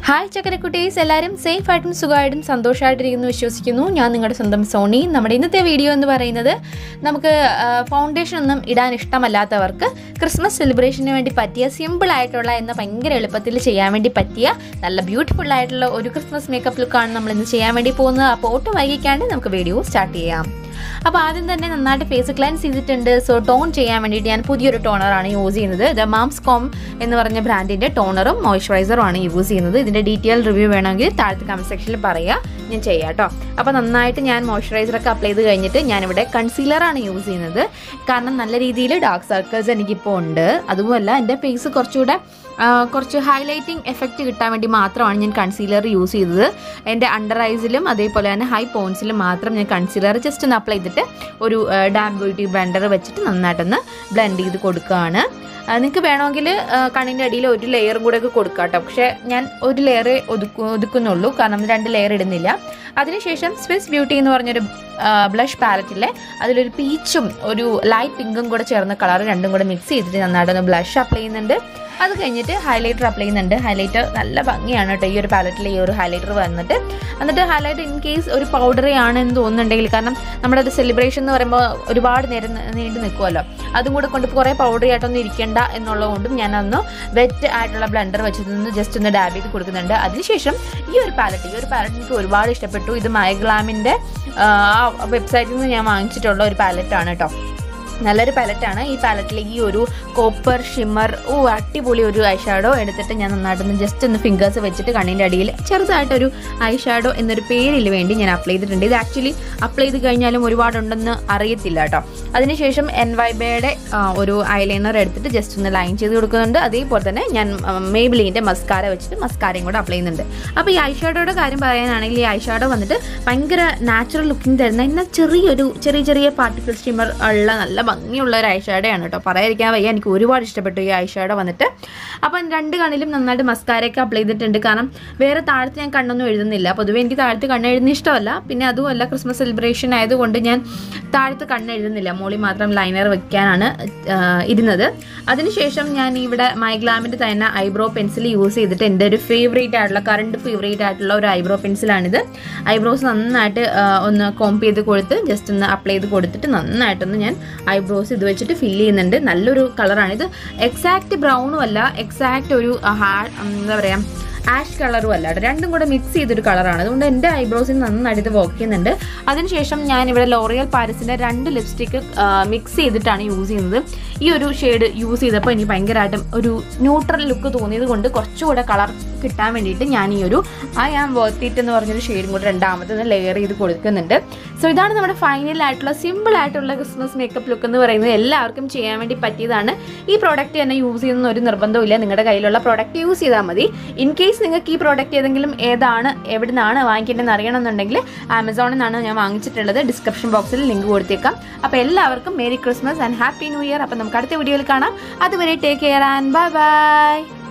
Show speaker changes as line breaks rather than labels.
hi ചക്കരക്കുട്ടീസ് എല്ലാവരും safe ആയിട്ടും സുഖമായിട്ടും സന്തോഷമായിട്ടിരിക്കുന്നു വിശ്വസിക്കുന്നു ഞാൻ നിങ്ങളുടെ സ്വന്തം സോണി നമ്മുടെ ഇന്നത്തെ വീഡിയോ എന്ന് പറയുന്നത് നമുക്ക് ഫൗണ്ടേഷൻ ഒന്നും ഇടാൻ ഇഷ്ടമല്ലാത്തവർക്ക് ക്രിസ്മസ് സെലിബ്രേഷന് വേണ്ടി പറ്റിയ സിമ്പിൾ ആയിട്ടുള്ള എന്ന ഭയങ്കര എളുപ്പത്തിൽ ചെയ്യാൻ വേണ്ടി പറ്റിയ നല്ല ബ്യൂട്ടിഫുൾ ആയിട്ടുള്ള ഒരു ക്രിസ്മസ് മേക്കപ്പ് ലുക്കാണ് നമ്മൾ ഇന്ന് ചെയ്യാൻ വേണ്ടി പോകുന്നത് അപ്പോൾ ഒട്ടും വൈകിക്കാണ്ട് നമുക്ക് വീഡിയോ സ്റ്റാർട്ട് ചെയ്യാം അപ്പോൾ ആദ്യം തന്നെ നന്നായിട്ട് ഫേസ് ക്ലൻസ് ചെയ്തിട്ടുണ്ട് സോ ടോൺ ചെയ്യാൻ വേണ്ടിയിട്ട് ഞാൻ പുതിയൊരു ടോണറാണ് യൂസ് ചെയ്യുന്നത് ദ മാംസ് കോം എന്ന് പറഞ്ഞ ബ്രാൻഡിൻ്റെ ടോണറും മോയ്സ്ചറൈസറും ആണ് യൂസ് ചെയ്യുന്നത് ഇതിൻ്റെ ഡീറ്റെയിൽ റിവ്യൂ വേണമെങ്കിൽ താഴത്തെ കമൻറ്റ് സെക്ഷനിൽ പറയുക ഞാൻ ചെയ്യാം കേട്ടോ അപ്പോൾ നന്നായിട്ട് ഞാൻ മോയ്സ്ചറൈസറൊക്കെ അപ്ലൈ ചെയ്ത് കഴിഞ്ഞിട്ട് ഞാനിവിടെ കൺസീലറാണ് യൂസ് ചെയ്യുന്നത് കാരണം നല്ല രീതിയിൽ ഡാർക്ക് സർക്കിൾസ് എനിക്കിപ്പോൾ ഉണ്ട് അതുമല്ല എൻ്റെ ഫേസ് കുറച്ചുകൂടെ ആ, കുറച്ച് ഹൈലൈറ്റിംഗ് എഫക്റ്റ് കിട്ടാൻ വേണ്ടി മാത്രമാണ് ഞാൻ കൺസീലർ യൂസ് ചെയ്തത് എൻ്റെ അണ്ടർ ഐസിലും അതേപോലെ തന്നെ ഹൈ പോയിൻസിലും മാത്രം ഞാൻ കൺസീലർ ജസ്റ്റ് ഒന്ന് അപ്ലൈ ചെയ്തിട്ട് ഒരു ഡാം ബ്യൂട്ടി ബ്ലെൻഡർ വെച്ചിട്ട് നന്നായിട്ടൊന്ന് ബ്ലെൻഡ് ചെയ്ത് കൊടുക്കുകയാണ് നിങ്ങൾക്ക് വേണമെങ്കിൽ കണ്ണിൻ്റെ അടിയിൽ ഒരു ലെയറും കൂടെ ഒക്കെ കൊടുക്കാം കേട്ടോ പക്ഷേ ഞാൻ ഒരു ലെയറേ ഒതുക്കു ഒതുക്കുന്നുള്ളൂ കാരണം രണ്ട് ലെയർ ഇടുന്നില്ല അതിനുശേഷം സ്വിസ് ബ്യൂട്ടി എന്ന് പറഞ്ഞൊരു ബ്ലഷ് പാലറ്റിലെ അതിലൊരു പീച്ചും ഒരു ലൈറ്റ് പിങ്കും കൂടെ ചേർന്ന കളർ രണ്ടും കൂടെ മിക്സ് ചെയ്തിട്ട് നന്നായിട്ടൊന്ന് ബ്ലഷ് അപ്ലൈ ചെയ്യുന്നുണ്ട് അത് കഴിഞ്ഞിട്ട് ഹൈലൈറ്റർ അപ്ലൈ ചെയ്യുന്നുണ്ട് ഹൈലൈറ്റർ നല്ല ഭംഗിയാണ് കേട്ടോ ഈ ഒരു പാലറ്റിൽ ഈ ഒരു ഹൈലൈറ്റർ വന്നിട്ട് എന്നിട്ട് ഹൈലൈറ്റ് ഇൻ കേസ് ഒരു പൗഡറി ആണെന്ന് തോന്നുന്നുണ്ടെങ്കിൽ കാരണം നമ്മുടെ ഒരു സെലിബ്രേഷൻ എന്ന് പറയുമ്പോൾ ഒരുപാട് നേരം നീണ്ടു നിൽക്കുമല്ലോ അതും കൂടെ കൊണ്ട് കുറേ പൗഡറി ആയിട്ടൊന്നും ഇരിക്കേണ്ട എന്നുള്ളതുകൊണ്ടും ഞാൻ അന്ന് വെറ്റ് ആയിട്ടുള്ള ബ്ലെൻഡർ വെച്ചിട്ട് ജസ്റ്റ് ഒന്ന് ഡാബ് ചെയ്ത് കൊടുക്കുന്നുണ്ട് അതിനുശേഷം ഈ ഒരു പാലറ്റ് ഈ ഒരു പാലറ്റ് എനിക്ക് ഒരുപാട് ഇഷ്ടപ്പെട്ടു ഇത് മൈഗ്ലാമിൻ്റെ വെബ്സൈറ്റിൽ നിന്ന് ഞാൻ വാങ്ങിച്ചിട്ടുള്ള ഒരു പാലറ്റാണ് കേട്ടോ നല്ലൊരു പാലറ്റാണ് ഈ പാലറ്റിൽ ഈ ഒരു കോപ്പർ ഷിമ്മർ ഓ അടിപൊളി ഒരു ഐ ഷാഡോ എടുത്തിട്ട് ഞാൻ നന്നായിട്ടൊന്ന് ജസ്റ്റ് ഒന്ന് ഫിംഗേഴ്സ് വെച്ചിട്ട് കണ്ണിൻ്റെ അടിയിൽ ചെറുതായിട്ടൊരു ഐ ഷാഡോ എന്നൊരു പേരിൽ വേണ്ടി ഞാൻ അപ്ലൈ ചെയ്തിട്ടുണ്ട് ഇത് ആക്ച്വലി അപ്ലൈ ചെയ്ത് കഴിഞ്ഞാലും ഒരുപാടുണ്ടെന്ന് അറിയത്തില്ല കേട്ടോ അതിനുശേഷം എൻ വൈബയുടെ ഒരു ഐലൈനർ എടുത്തിട്ട് ജസ്റ്റ് ഒന്ന് ലൈൻ ചെയ്ത് കൊടുക്കുന്നുണ്ട് അതേപോലെ തന്നെ ഞാൻ മേബിലിൻ്റെ മസ്കാര വെച്ചിട്ട് മസ്കാരയും കൂടെ അപ്ലൈ ചെയ്യുന്നുണ്ട് അപ്പോൾ ഈ ഐ ഷാഡോയുടെ കാര്യം പറയാനാണെങ്കിൽ ഈ ഐ ഷാഡോ വന്നിട്ട് ഭയങ്കര നാച്ചുറൽ ലുക്കിംഗ് തരുന്ന എന്നാൽ ചെറിയൊരു ചെറിയ ചെറിയ പാർട്ടിക്കിൾ സ്റ്റിമർ ഉള്ള നല്ല ഭംഗിയുള്ള ഒരു ഐ ഷാഡോയാണ് കേട്ടോ പറയാതിരിക്കാൻ വയ്യ എനിക്ക് ഒരുപാട് ഇഷ്ടപ്പെട്ടു ഈ ഐ ഷാഡോ വന്നിട്ട് അപ്പം രണ്ട് കണ്ണിലും നന്നായിട്ട് മസ്കാരയൊക്കെ അപ്ലൈ ചെയ്തിട്ടുണ്ട് കാരണം വേറെ താഴത്ത് ഞാൻ കണ്ണൊന്നും എഴുതുന്നില്ല പൊതുവേ എനിക്ക് താഴത്ത് കണ്ണ് എഴുതുന്ന ഇഷ്ടമല്ല പിന്നെ അതുമല്ല ക്രിസ്മസ് സെലിബ്രേഷൻ ആയതുകൊണ്ട് ഞാൻ താഴത്ത് കണ്ണ് എഴുതുന്നില്ല മോളി മാത്രം ലൈനർ വെക്കാനാണ് ആ, ഇരുന്നത് അതിനുശേഷം ഞാൻ ഇവിടെ മൈഗ്ലാമിൻ്റെ തന്നെ ഐബ്രോ പെൻസിൽ യൂസ് ചെയ്തിട്ട് എൻ്റെ ഒരു ഫേവറേറ്റ് ആയിട്ടുള്ള കറണ്ട് ഫേവറേറ്റ് ആയിട്ടുള്ള ഒരു ഐബ്രോ പെൻസിലാണിത് ഐബ്രോസ് നന്നായിട്ട് ആ, ഒന്ന് കോംപ് ചെയ്ത് കൊടുത്ത് ജസ്റ്റ് ഒന്ന് അപ്ലൈ ചെയ്ത് കൊടുത്തിട്ട് നന്നായിട്ടൊന്ന് ഞാൻ ഐബ്രോസ് ഇത് വെച്ചിട്ട് ഫില്ല് ചെയ്യുന്നുണ്ട് നല്ലൊരു കളറാണ് ഇത് എക്സാക്റ്റ് ബ്രൗണും അല്ല എക്സാക്റ്റ് ഒരു ഹാ എന്താ പറയുക ആഷ് കളറും അല്ല കേട്ടോ രണ്ടും കൂടെ മിക്സ് ചെയ്തൊരു കളറാണ് അതുകൊണ്ട് എൻ്റെ ഐബ്രോസിന് നന്നായിട്ട് ഇത് വർക്ക് ചെയ്യുന്നുണ്ട് അതിനുശേഷം ഞാൻ ഇവിടെ ലോറിയൽ പാരിസിൻ്റെ രണ്ട് ലിപ്സ്റ്റിക്ക് മിക്സ് ചെയ്തിട്ടാണ് യൂസ് ചെയ്യുന്നത് ഈ ഒരു ഷെയ്ഡ് യൂസ് ചെയ്തപ്പോൾ എനിക്ക് ഭയങ്കരമായിട്ടും ഒരു ന്യൂട്രൽ ലുക്ക് തോന്നിയത് കൊണ്ട് കുറച്ചുകൂടെ കളർ കിട്ടാൻ വേണ്ടിയിട്ട് ഞാൻ ഈ ഒരു ഐ ആം വർത്ത് ഇറ്റ് എന്ന് പറഞ്ഞൊരു ഷെയ്ഡും കൂടെ രണ്ടാമത് ലെയർ ചെയ്ത് കൊടുക്കുന്നുണ്ട് സോ ഇതാണ് നമ്മുടെ ഫൈനൽ ആയിട്ടുള്ള സിമ്പിൾ ആയിട്ടുള്ള ക്രിസ്മസ് മേക്കപ്പ് ലുക്ക് എന്ന് പറയുന്നത് എല്ലാവർക്കും ചെയ്യാൻ വേണ്ടി പറ്റിയതാണ് ഈ പ്രോഡക്റ്റ് തന്നെ യൂസ് ചെയ്യുന്ന ഒരു നിർബന്ധമില്ല നിങ്ങളുടെ കയ്യിലുള്ള പ്രോഡക്റ്റ് യൂസ് ചെയ്താൽ മതി ഇൻ കേസ് നിങ്ങൾക്ക് ഈ പ്രോഡക്റ്റ് ഏതെങ്കിലും ഏതാണ് എവിടെ നിന്നാണ് വാങ്ങിക്കേണ്ടതെന്ന് അറിയണമെന്നുണ്ടെങ്കിൽ ആമസോണിൽ നിന്നാണ് ഞാൻ വാങ്ങിച്ചിട്ടുള്ളത് ഡിസ്ക്രിപ്ഷൻ ബോക്സിൽ ലിങ്ക് കൊടുത്തേക്കാം അപ്പോൾ എല്ലാവർക്കും merry Christmas and happy new year അപ്പോൾ നമുക്ക് അടുത്ത വീഡിയോയിൽ കാണാം അതുവരെ take care and bye by